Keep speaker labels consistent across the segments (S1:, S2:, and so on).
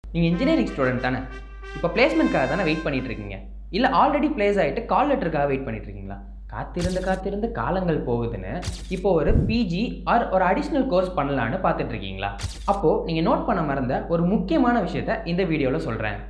S1: நீங்கள் engineering student தானே இப்போ பிளேஸ்மெண்ட்காக தானே வெயிட் பண்ணிட்டு இருக்கீங்க இல்லை ஆல்ரெடி பிளேஸ் ஆகிட்டு கால் லெட்டருக்காக வெயிட் பண்ணிட்டு இருக்கீங்களா காத்திருந்து காத்திருந்து காலங்கள் போகுதுன்னு இப்போ ஒரு பிஜி ஆர் ஒரு அடிஷ்னல் கோர்ஸ் பண்ணலான்னு பார்த்துட்டு இருக்கீங்களா அப்போது நீங்கள் நோட் பண்ண மறந்த ஒரு முக்கியமான விஷயத்த இந்த வீடியோவில் சொல்கிறேன்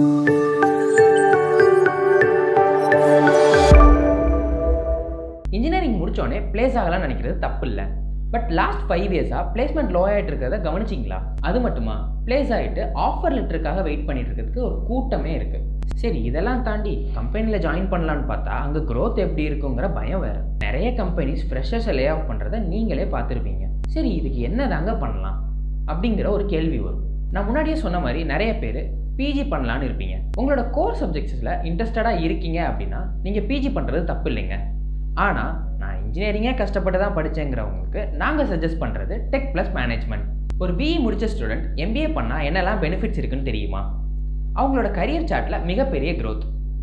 S1: இன்ஜினியரிங் முடிச்சோடனே பிளேஸ் ஆகலாம்னு நினைக்கிறது தப்பு இல்லை பட் லாஸ்ட் ஃபைவ் இயர்ஸாக பிளேஸ்மெண்ட் லோ ஆகிட்டு இருக்கிறத கவனிச்சிங்களா அது மட்டுமா பிளேஸ் ஆகிட்டு ஆஃபர் லெட்டருக்காக வெயிட் பண்ணிட்டு இருக்கிறதுக்கு ஒரு கூட்டமே இருக்குது சரி இதெல்லாம் தாண்டி கம்பெனியில் ஜாயின் பண்ணலான்னு பார்த்தா அங்கே growth எப்படி இருக்குங்கிற பயம் வேறு நிறைய கம்பெனிஸ் ஃப்ரெஷர்ஸை லே ஆஃப் பண்ணுறத நீங்களே பார்த்துருப்பீங்க சரி இதுக்கு என்ன தாங்க பண்ணலாம் அப்படிங்கிற ஒரு கேள்வி வரும் நான் முன்னாடியே சொன்ன மாதிரி நிறைய பேர் பிஜி பண்ணலான்னு இருப்பீங்க உங்களோட கோர் சப்ஜெக்ட்ஸில் இன்ட்ரெஸ்டடாக இருக்கீங்க அப்படின்னா நீங்கள் பிஜி பண்ணுறது தப்பு இல்லைங்க ஆனால் நான் இன்ஜினியரிங்கே கஷ்டப்பட்டு தான் படித்தேங்கிறவங்களுக்கு நாங்கள் சஜஸ்ட் பண்ணுறது டெக் ப்ளஸ் மேனேஜ்மெண்ட் ஒரு பிஇ முடிச்ச ஸ்டூடெண்ட் எம்பிஏ பண்ணால் என்னெல்லாம் பெனிஃபிட்ஸ் இருக்குன்னு தெரியுமா அவங்களோட கரியர் சார்ட்டில் மிகப்பெரிய growth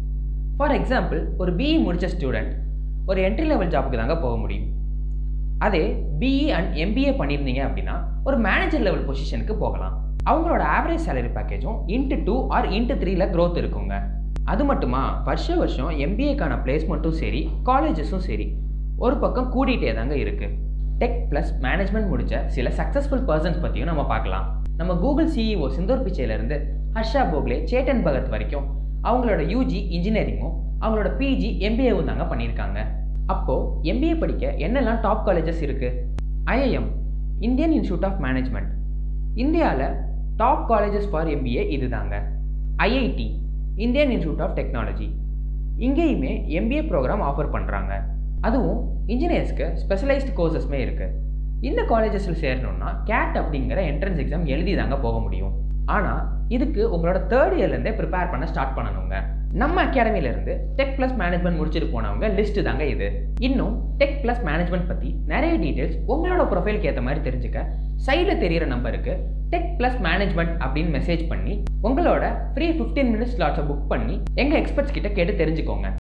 S1: ஃபார் எக்ஸாம்பிள் ஒரு பிஇ முடிச்ச ஸ்டூடெண்ட் ஒரு என்ட்ரி லெவல் ஜாப்புக்கு தாங்க போக முடியும் அதே பிஇ அண்ட் எம்பிஏ பண்ணியிருந்தீங்க அப்படின்னா ஒரு மேனேஜர் லெவல் பொசிஷனுக்கு போகலாம் அவங்களோட ஆவரேஜ் சேலரி பேக்கேஜும் இன்ட்டு டூ ஆர் இன்ட்டு த்ரீல growth இருக்குங்க அது மட்டுமா வருஷ வருஷம் எம்பிஏக்கான பிளேஸ்மெண்ட்டும் சரி காலேஜஸும் சரி ஒரு பக்கம் கூடிட்டே தாங்க இருக்கு டெக் ப்ளஸ் மேனேஜ்மெண்ட் முடிச்ச சில சக்ஸஸ்ஃபுல் பர்சன்ஸ் பற்றியும் நம்ம பார்க்கலாம் நம்ம கூகுள் சிஇஓ சிந்தூர் பிச்சையிலேருந்து ஹர்ஷா போக்லே சேட்டன் பகத் வரைக்கும் அவங்களோட யூஜி இன்ஜினியரிங்கும் அவங்களோட பிஜி எம்பிஏவும் தாங்க பண்ணியிருக்காங்க அப்போது எம்பிஏ படிக்க என்னெல்லாம் டாப் காலேஜஸ் இருக்குது IIM Indian Institute of Management இந்தியாவில் டாப் காலேஜஸ் ஃபார் எம்பிஏ இதுதாங்க IIT Indian Institute of Technology இங்கேயுமே எம்பிஏ ப்ரோக்ராம் ஆஃபர் பண்ணுறாங்க அதுவும் இன்ஜினியர்ஸ்க்கு ஸ்பெஷலைஸ்டு கோர்சஸ்மே இருக்குது இந்த காலேஜஸில் சேரணும்னா கேட் அப்படிங்கிற என்ட்ரன்ஸ் எக்ஸாம் எழுதி தாங்க போக முடியும் ஆனால் இதுக்கு உங்களோட தேர்ட் இயர்லேருந்தே ப்ரிப்பேர் பண்ண ஸ்டார்ட் பண்ணணுங்க நம்ம அகாடமிலேருந்து டெக் ப்ளஸ் மேனேஜ்மெண்ட் முடிச்சுட்டு போனவங்க லிஸ்ட் தாங்க இது இன்னும் டெக் ப்ளஸ் மேனேஜ்மெண்ட் பற்றி நிறைய டீட்டெயில்ஸ் உங்களோட ப்ரொஃபைலுக்கு ஏற்ற மாதிரி தெரிஞ்சுக்க சைடில் தெரியிற நம்பருக்கு டெக் ப்ளஸ் மேனேஜ்மெண்ட் அப்படின்னு மெசேஜ் பண்ணி உங்களோட ஃப்ரீ ஃபிஃப்டீன் மினிட்ஸ் ஸ்லாட்ஸை புக் பண்ணி எங்கள் எக்ஸ்பர்ட்ஸ் கிட்ட கேட்டு தெரிஞ்சுக்கோங்க